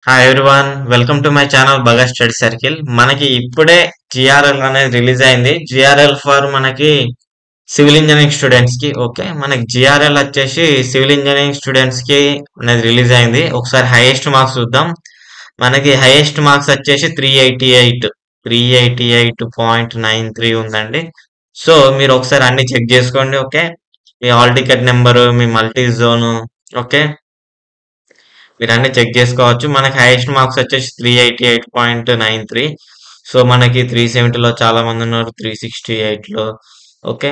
hi everyone welcome to my channel Baga study circle మనకి ఇప్పుడే GRL అనేది రిలీజ్ అయింది జిఆర్ఎల్ ఫర్ మనకి సివిల్ ఇంజనీరింగ్ స్టూడెంట్స్ కి ఓకే మనకి జిఆర్ఎల్ వచ్చేసి సివిల్ ఇంజనీరింగ్ స్టూడెంట్స్ కి అనేది రిలీజ్ అయింది ఒకసారి హైయెస్ట్ మార్క్స్ చూద్దాం మనకి హైయెస్ట్ మార్క్స్ వచ్చేసి three eighty eight three eighty eight point nine three ఉందండి సో మీరు ఒకసారి అన్ని చెక్ చేసుకోండి ఓకే మీ హాల్ టికెట్ నెంబరు మీ మల్టీ జోన్ ఓకే మీరు అన్ని చెక్ చేసుకోవచ్చు మనకి హైయెస్ట్ మార్క్స్ వచ్చేసి three eighty eight point nine three so మనకి త్రీ సెవెంటీలో చాలా మంది ఉన్నారు త్రీ సిక్స్టీ ఎయిట్లో ఓకే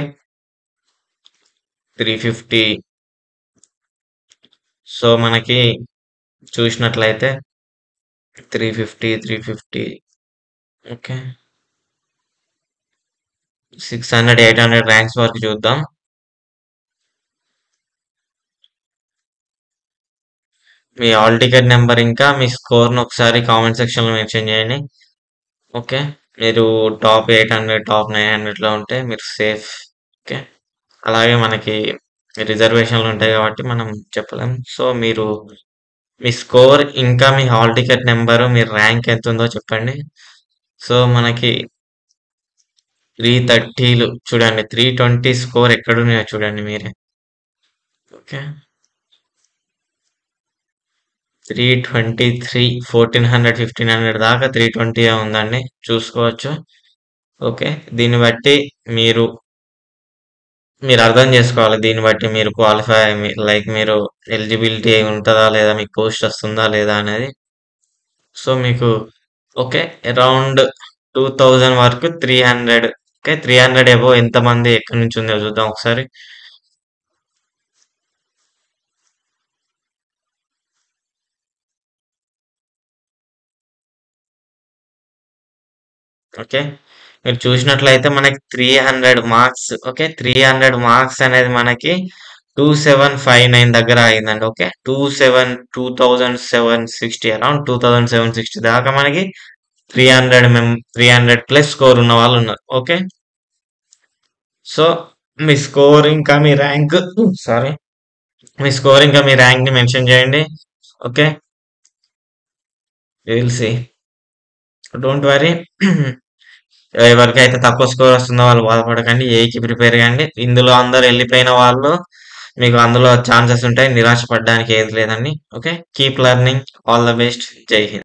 త్రీ ఫిఫ్టీ సో మనకి చూసినట్లయితే three fifty three fifty okay six hundred eight hundred ranks వరకు చూద్దాం మీ హాల్ టికెట్ నెంబర్ ఇంకా మీ స్కోర్ను ఒకసారి కామెంట్ సెక్షన్లో మెన్షన్ చేయండి ఓకే మీరు top eight hundred top nine హండ్రెడ్లో ఉంటే మీరు సేఫ్ ఓకే అలాగే మనకి రిజర్వేషన్లు ఉంటాయి కాబట్టి మనం చెప్పలేం సో మీరు మీ స్కోర్ ఇంకా మీ హాల్ టికెట్ నెంబరు మీ ర్యాంక్ ఎంత ఉందో చెప్పండి సో మనకి త్రీ థర్టీలు చూడండి త్రీ ట్వంటీ స్కోర్ ఎక్కడున్నాయో చూడండి మీరే okay three twenty three fourteen hundred fifteen hundred దాకా త్రీ ట్వంటీ ఉందండి చూసుకోవచ్చు ఓకే దీన్ని బట్టి మీరు మీరు అర్థం చేసుకోవాలి దీన్ని బట్టి మీరు క్వాలిఫై లైక్ మీరు ఎలిజిబిలిటీ ఉంటుందా లేదా మీకు పోస్ట్ వస్తుందా లేదా అనేది సో మీకు ఓకే అరౌండ్ టూ థౌజండ్ వరకు three hundred okay three hundred above ఎంతమంది ఎక్కడి నుంచి ఉందో చూద్దాం ఒకసారి ఓకే మీరు చూసినట్లయితే మనకి three hundred marks okay three hundred marks అనేది మనకి టూ సెవెన్ ఫైవ్ నైన్ దగ్గర అయిందండి okay two seven two thousand seven sixty around two thousand seven sixty దాకా మనకి త్రీ హండ్రెడ్ మెం త్రీ హండ్రెడ్ ప్లస్ స్కోర్ ఉన్న వాళ్ళు ఉన్నారు ఓకే సో మీ స్కోర్ ఇంకా మీ ర్యాంక్ సారీ మీ స్కోర్ ఇంకా మీ ర్యాంక్ని మెన్షన్ చేయండి okay will see don't worry ఎవరికైతే తక్కువ స్కోర్ వస్తుందో వాళ్ళు బాధపడకండి ఏకి ప్రిపేర్ కండి ఇందులో అందరు వెళ్ళిపోయిన వాళ్ళు మీకు అందులో ఛాన్సెస్ ఉంటాయి నిరాశ పడడానికి ఏది లేదండి okay keep learning all the best జై హింద్